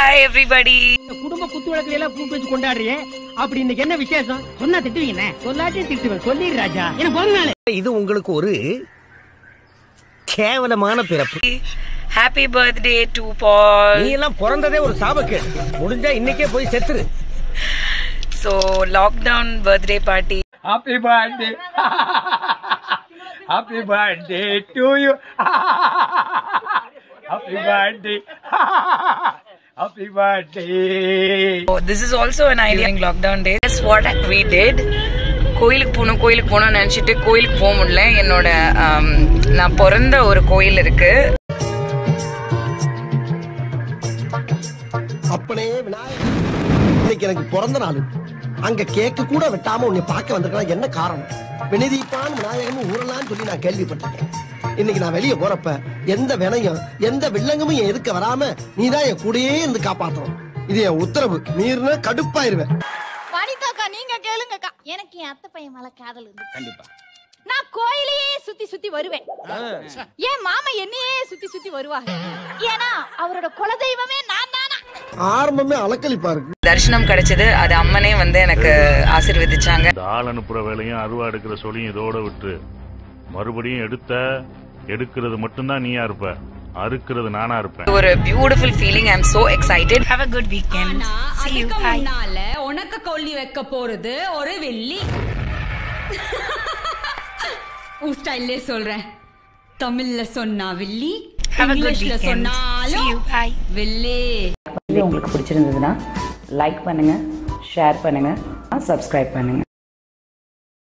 Hi everybody குடும்ப குத்து விளக்குல எல்லாம் பூ வச்சு கொண்டாடுறியே அப்படி இன்னைக்கு என்ன விசேஷம் சொன்னா திட்டுவீங்க சொல்லாட்டி திட்டுவேன் சொல்லிடு ராஜா எனக்கு பிறந்த நாள் இது உங்களுக்கு ஒரு கேவலமான பிறப்பு ஹாப்பி பர்த்டே டு பால் நீ எல்லாம் பிறந்ததே ஒரு சாபக்கேடு முடிஞ்சா இன்னைக்கே போய் செத்துரு so lockdown birthday party happy birthday happy birthday to you happy birthday happy birthday this is also an idea in lockdown days That's what we did கோயிலுக்கு போகணும் கோயிலுக்கு போகணும்னு நினச்சிட்டு கோயிலுக்கு போக முடியல என்னோட um, நான் பிறந்த ஒரு கோயில் இருக்கு அப்பனே விநாயகர் இன்னைக்கு எனக்கு பிறந்த நாள் அங்க கேக்கு கூட வெட்டாம உன்னை பார்க்க வந்திருக்கலாம் என்ன காரணம் வினதீப்பான் விநாயகமும் ஊரலான்னு சொல்லி நான் கேள்விப்பட்டிருக்கேன் இன்னைக்கு நான் வெளியே போறப்ப எந்த வினையும் எந்த வில்லங்கமும் என் எதுக்க வராம நீதான் என் கூடயே இருந்து காப்பாத்தணும் இது என் உத்தரவு மீறின கடுப்பாயிருவேன் வனிதாக்கா நீங்க கேளுங்கக்கா எனக்கு என் அத்தை பையன் மேல காதல் இருந்துச்சு கண்டிப்பா நான் கோயிலையே சுத்தி சுத்தி வருவேன் என் மாமா என்னையே சுத்தி சுத்தி வருவாங்க ஏன்னா அவரோட குலதெய்வமே நான் தானா ஆரம்பமே அலக்களிப்பா இருக்கு தரிசனம் கிடைச்சது அது அம்மனே வந்து எனக்கு ஆசீர்வதிச்சாங்க இந்த ஆள் அனுப்புற வேலையும் அருவா எடுக்கிற சொல்லியும் இதோட விட்டு மறுபடியும் எடுத்த எடுக்கிறது மட்டும்தான் நீயா இருப்ப அறுக்கிறது நானா இருப்பேன் ஒரு beautiful feeling I am so excited have a good weekend see you அதுக்கு bye முன்னால உனக்கு கொல்லி வைக்க போறது ஒரு வெள்ளி உன் ஸ்டைல்லே சொல்றேன் தமிழ்ல சொன்னா வெள்ளி Have a good இங்கிலீஷ்ல weekend. See சொன்னாலும் you. Bye. வெள்ளி வீடியோ உங்களுக்கு பிடிச்சிருந்ததுன்னா லைக் பண்ணுங்க ஷேர் பண்ணுங்க சப்ஸ்கிரைப் பண்ணுங்க